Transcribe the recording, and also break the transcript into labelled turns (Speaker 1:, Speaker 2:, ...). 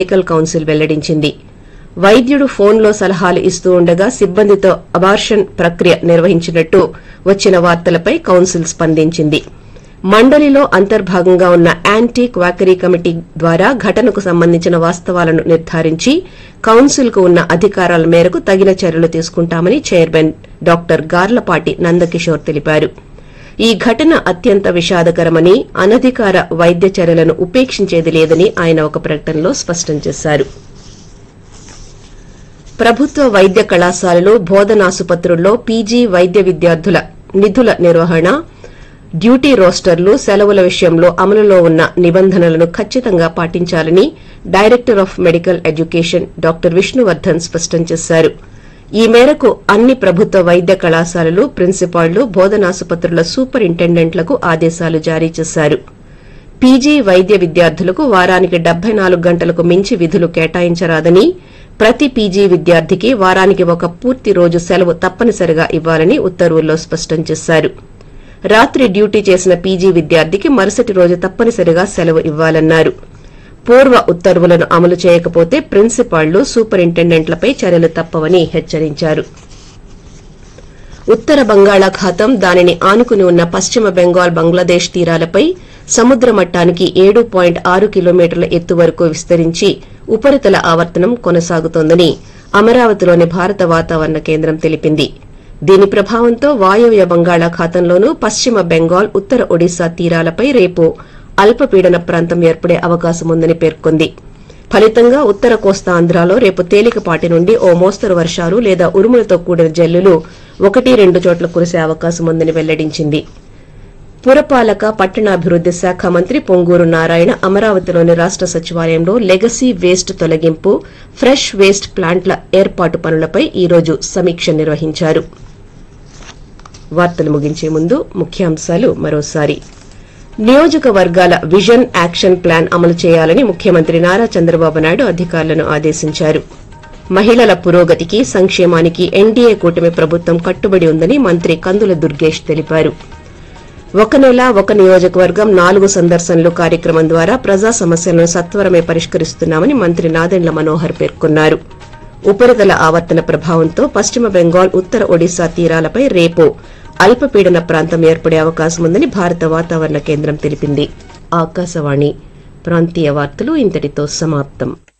Speaker 1: medical council వెల్లడించింది వైద్యుడు ఫోన్లో సలహాలు ఇస్తూ ఉండగా సిబ్బందితో అబార్షన్ ప్రక్రియ నిర్వహించినట్టు వచ్చిన వార్తలపై కౌన్సిల్ స్పందించింది మండలిలో అంతర్భాగంగా ఉన్న యాంటీ క్వాకరీ కమిటీ ద్వారా ఘటనకు సంబంధించిన వాస్తవాలను నిర్ధారించి కౌన్సిల్ కు ఉన్న అధికారాల మేరకు తగిన చర్యలు తీసుకుంటామని చైర్మన్ డాక్టర్ గార్లపాటి నందకిషోర్ తెలిపారు ఈ ఘటన అత్యంత విషాదకరమని అనధికార వైద్య చర్యలను ఉపేక్షించేది లేదని ఆయన ఒక ప్రకటనలో స్పష్టం చేశారు ప్రభుత్వ వైద్య కళాశాలలు బోధనాసుపత్రుల్లో పీజీ వైద్య విద్యార్థుల నిధుల నిర్వహణ డ్యూటీ రోస్టర్లు సెలవుల విషయంలో అమలులో ఉన్న నిబంధనలను ఖచ్చితంగా పాటించాలని director of medical education doctor Vishnuvardhan స్పష్టం చేశారు ఈ మేరకు అన్ని ప్రభుత్వ వైద్య కళాశాలలు ప్రిన్సిపాళ్లు బోధనాసుపత్రుల సూపరింటెండెంట్లకు ఆదేశాలు జారీ చేశారు పీజీ వైద్య విద్యార్థులకు వారానికి డెబ్బై నాలుగు గంటలకు మించి విధులు కేటాయించరాదని ప్రతి పీజీ విద్యార్థికి వారానికి ఒక పూర్తి రోజు సెలవు తప్పనిసరిగా ఇవ్వాలని ఉత్తర్వుల్లో స్పష్టం చేశారు రాత్రి డ్యూటీ చేసిన పీజీ విద్యార్థికి మరుసటి రోజు తప్పనిసరిగా సెలవు ఇవ్వాలన్నారు పూర్వ ఉత్తర్వులను అమలు చేయకపోతే ప్రిన్సిపాళ్లు సూపరింటెండెంట్లపై చర్యలు తప్పవని హెచ్చరించారు ఉత్తర బంగాళాఖాతం దానిని ఆనుకుని ఉన్న పశ్చిమ బెంగాల్ బంగ్లాదేశ్ తీరాలపై సముద్ర మట్టానికి ఏడు పాయింట్ ఆరు కిలోమీటర్ల ఎత్తు వరకు విస్తరించి ఉపరితల ఆవర్తనం కొనసాగుతోందని అమరావతిలోని భారత వాతావరణ కేంద్రం తెలిపింది దీని ప్రభావంతో వాయవ్య బంగాళాఖాతంలోనూ పశ్చిమ బెంగాల్ ఉత్తర ఒడిశా తీరాలపై రేపు అల్పపీడన ప్రాంతం ఏర్పడే అవకాశముందని పేర్కొంది ఫలితంగా ఉత్తర కోస్తాంధ్రాలో రేపు తేలికపాటి నుండి ఓ మోస్తరు వర్షాలు లేదా ఉరుములతో కూడిన జల్లులు ఒకటి రెండు చోట్ల కురిసే అవకాశముందని వెల్లడించింది పురపాలక పట్టణాభివృద్ది శాఖ మంత్రి పొంగూరు నారాయణ అమరావతిలోని రాష్ట సచివాలయంలో లెగసీ వేస్ట్ తొలగింపు ఫ్రెష్ వేస్ట్ ప్లాంట్ల ఏర్పాటు పనులపై ఈ రోజు సమీక్ష నిర్వహించారు వార్తలు ముగించే ముందు ముఖ్యాంశాలు మరోసారి నియోజకవర్గాల విజన్ యాక్షన్ ప్లాన్ అమలు చేయాలని ముఖ్యమంత్రి నారా చంద్రబాబు నాయుడు అధికారులను ఆదేశించారు మహిళల పురోగతికి సంక్షేమానికి ఎన్డీఏ కూటమి ప్రభుత్వం కట్టుబడి ఉందని మంత్రి కందుల దుర్గేష్ తెలిపారు ఒక నెల ఒక నియోజకవర్గం నాలుగు సందర్శనలు కార్యక్రమం ద్వారా ప్రజా సమస్యలను సత్వరమే పరిష్కరిస్తున్నామని మంత్రి నాదెండ్ల మనోహర్ పేర్కొన్నారు ఉపరితల ఆవర్తన ప్రభావంతో పశ్చిమ బెంగాల్ ఉత్తర ఒడిశా తీరాలపై రేపు అల్పపీడన ప్రాంతం ఏర్పడే అవకాశముందని భారత వాతావరణ కేంద్రం తెలిపింది ఆకాశవాణి ప్రాంతీయ వార్తలు ఇంతటితో సమాప్తం